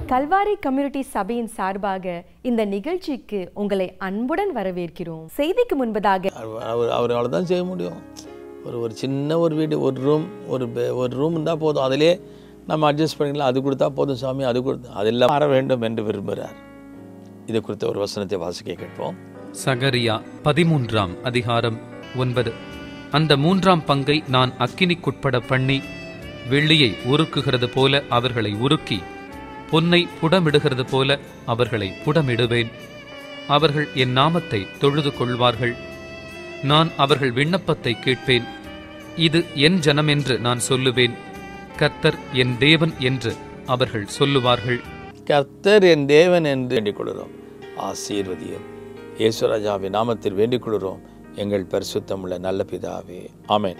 Kalvari community சபையின் சார்பாக இந்த நிகழ்ச்சிக்கு உங்களை அன்புடன் வரவேற்கிறோம் செய்திக்கு முன்பதாக அவர் அவர் அவரால் தான் செய்ய முடியும் ஒரு ஒரு சின்ன ஒரு வீடு ஒரு ரூம் ஒரு பெ- ஒரு ரூம் இருந்தால் போதும் அதிலே நம்ம அட்ஜஸ்ட் பண்ணிக்கலாம் அது கொடுத்தா போதும் சாமி அது கொடுத்து அதெல்லாம் மாற வேண்டும் என்று விரும்புகிறார் இது குறித்த ஒரு வசனத்தை வாசிக்க கேட்போம் சகரியா பதிமூன்றாம் அதிகாரம் ஒன்பது அந்த மூன்றாம் பங்கை நான் அக்கினிக்குட்பட பண்ணி வெள்ளியை உருக்குகிறது போல அவர்களை உருக்கி பொன்னை புடமிடுகிறது போல அவர்களை புடமிடுவேன் அவர்கள் என் நாமத்தை தொழுது கொள்வார்கள் நான் அவர்கள் விண்ணப்பத்தை கேட்பேன் இது என் ஜனம் என்று நான் சொல்லுவேன் கர்த்தர் என் தேவன் என்று அவர்கள் சொல்லுவார்கள் கர்த்தர் என் தேவன் என்று வேண்டிக் கொள்கிறோம் ஆசீர்வதியும் இயேசுராஜாவின் நாமத்தில் வேண்டிக் கொள்கிறோம் எங்கள் பரிசுத்தமுள்ள நல்ல பிதாவே ஆமென்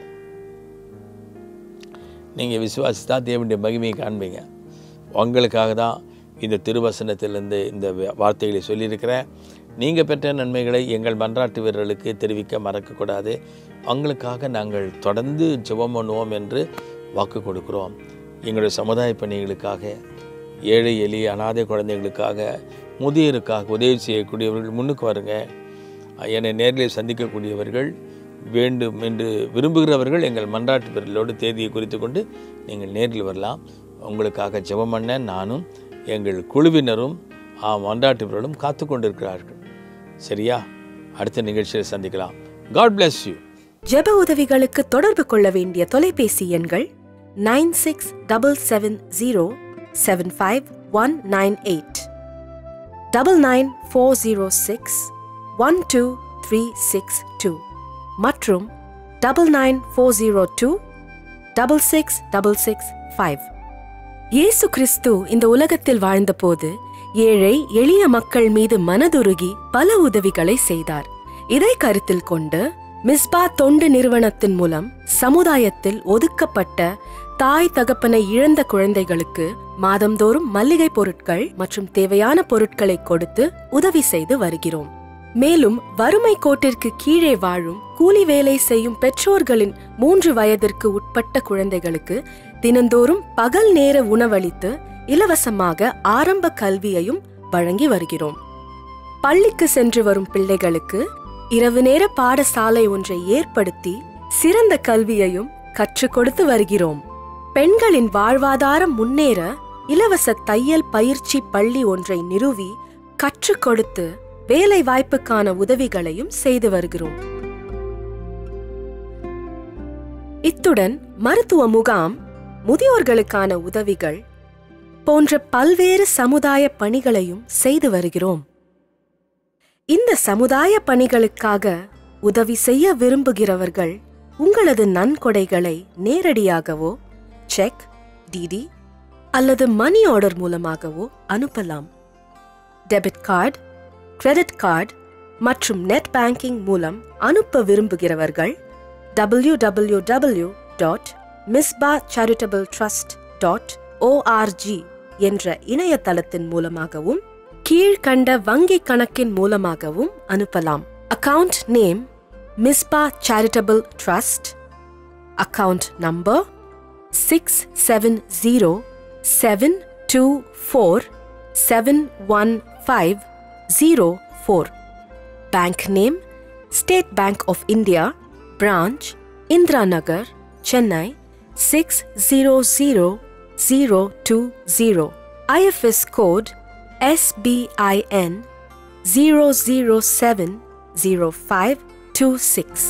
நீங்கள் விசுவாசித்தா தேவனுடைய மகிமையை காண்பீங்க உங்களுக்காக தான் இந்த திருவசனத்திலிருந்து இந்த வ- வார்த்தைகளை சொல்லியிருக்கிறேன் நீங்கள் பெற்ற நன்மைகளை எங்கள் மன்றாட்டு வீரர்களுக்கு தெரிவிக்க மறக்கக்கூடாது அவங்களுக்காக நாங்கள் தொடர்ந்து ஜெபம் பண்ணுவோம் என்று வாக்கு கொடுக்கிறோம் எங்களுடைய சமுதாய பணிகளுக்காக ஏழை எளிய அனாதை குழந்தைகளுக்காக முதியோருக்காக உதவி செய்யக்கூடியவர்கள் முன்னுக்கு வருங்க என்னை நேரில் சந்திக்கக்கூடியவர்கள் வேண்டும் என்று விரும்புகிறவர்கள் எங்கள் மன்றாட்டு பிறலோடு தேதியை குறித்து கொண்டு நீங்கள் நேரில் வரலாம் உங்களுக்காக ஜெபம் பண்ண நானும் எங்கள் குழுவினரும் ஆ மன்றாட்டு பிறலும் காத்து கொண்டிருக்கிறார்கள் சரியா அடுத்த நிகழ்ச்சியில் சந்திக்கலாம் காட் bless யூ ஜெப உதவிகளுக்கு தொடர்பு கொள்ள வேண்டிய தொலைபேசி எண்கள் nine six double seven zero seven five one nine eight double nine four zero six one two three six two மற்றும் double nine four zero two double six double six five Yesu Kristhu இந்த உலகத்தில் வாழ்ந்தபோது ஏழை எளிய மக்கள் மீது மனதுருகி பல உதவிகளை செய்தார் இதை கருத்தில் கொண்டு மிஸ்பா தொண்டு நிறுவனத்தின் மூலம் சமுதாயத்தில் ஒதுக்கப்பட்ட தாய் தகப்பனை இழந்த குழந்தைகளுக்கு மாதந்தோறும் மல்லிகை பொருட்கள் மற்றும் தேவையான பொருட்களை கொடுத்து உதவி செய்து வருகிறோம் மேலும் வறுமை கோட்டிற்கு கீழே வாழும் கூலி வேலை செய்யும் பெற்றோர்களின் மூன்று வயதிற்கு உட்பட்ட குழந்தைகளுக்கு தினந்தோறும் பகல் நேர உணவளித்து இலவசமாக ஆரம்ப கல்வியையும் வழங்கி வருகிறோம் பள்ளிக்கு சென்று வரும் பிள்ளைகளுக்கு இரவு நேர பாடசாலை ஒன்றை ஏற்படுத்தி சிறந்த கல்வியையும் கற்றுக் கொடுத்து வருகிறோம் பெண்களின் வாழ்வாதாரம் முன்னேற இலவச தையல் பயிற்சி பள்ளி ஒன்றை நிறுவி கற்றுக் கொடுத்து வேலை வாய்ப்புக்கான உதவிகளையும் செய்து வருகிறோம் இத்துடன் மருத்துவ முகாம் முதியோர்களுக்கான உதவிகள் போன்ற பல்வேறு சமுதாய பணிகளையும் செய்து வருகிறோம் இந்த சமுதாய பணிகளுக்காக உதவி செய்ய விரும்புகிறவர்கள் உங்களது நன்கொடைகளை நேரடியாகவோ செக் டிடி அல்லது மணி ஆர்டர் மூலமாகவோ அனுப்பலாம் டெபிட் கார்டு கிரெடிட் கார்டு மற்றும் நெட் பேங்கிங் மூலம் அனுப்ப விரும்புகிறவர்கள் W W W dot Mizpah charitable trust dot ORG என்ற இணையதளத்தின் மூலமாகவும் கீழ்கண்ட வங்கி கணக்கின் மூலமாகவும் அனுப்பலாம் account name Mizpah charitable trust account number six seven zero seven two four seven one five zero four bank name state bank of India branch Indira Nagar Chennai six zero zero zero two zero IFS code SBIN zero zero seven zero five two six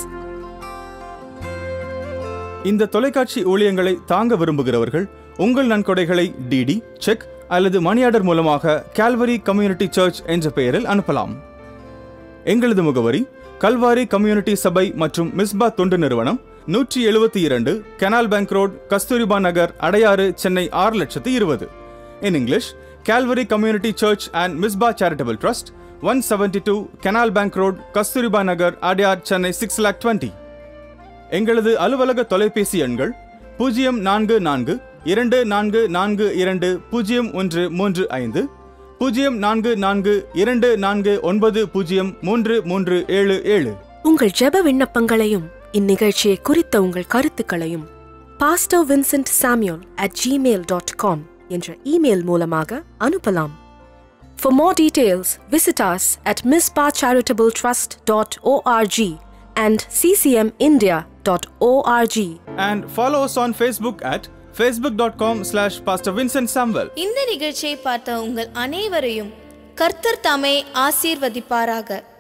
இந்த தொலைக்காட்சி ஊழியங்களை தாங்க விரும்புகிறவர்கள் உங்கள் நன்கொடைகளை DD cheque அல்லது money order மூலமாக Calvary community church என்ற பெயரில் அனுப்பலாம் எங்களது முகவரி கல்வாரி கம்யூனிட்டி சபை மற்றும் மிஸ்பா தொண்டு நிறுவனம் நூற்றி எழுபத்தி இரண்டு canal bank road Kasturba Nagar Adyar Chennai ஆறு லட்சத்து இருபது in English Calvary community church and Mizpah charitable trust one seventy two canal bank road Kasturba Nagar Adyar Chennai six lakh twenty எங்களது அலுவலக தொலைபேசி எண்கள் பூஜ்ஜியம் நான்கு நான்கு இரண்டு நான்கு நான்கு இரண்டு பூஜ்ஜியம் ஒன்று மூன்று ஐந்து பூஜ்ஜியம் நான்கு நான்கு இரண்டு நான்கு ஒன்பது பூஜ்ஜியம் மூன்று மூன்று ஏழு ஏழு உங்கள் ஜெப விண்ணப்பங்களையும் இந்நிகழ்ச்சியை குறித்த உங்கள் கருத்துக்களையும் pastor Vincent Samuel at Gmail dot com என்ற இமெயில் மூலமாக அனுப்பலாம் For more details, visit us at mispacharitabletrust.org and ccmindia.org. And follow us on Facebook at facebook.com slash Pastor Vincent Samuel. இந்த நிகழ்ச்சியை பார்த்த உங்கள் அனைவரையும் கர்த்தர் தாமே ஆசீர்வதிப்பாராக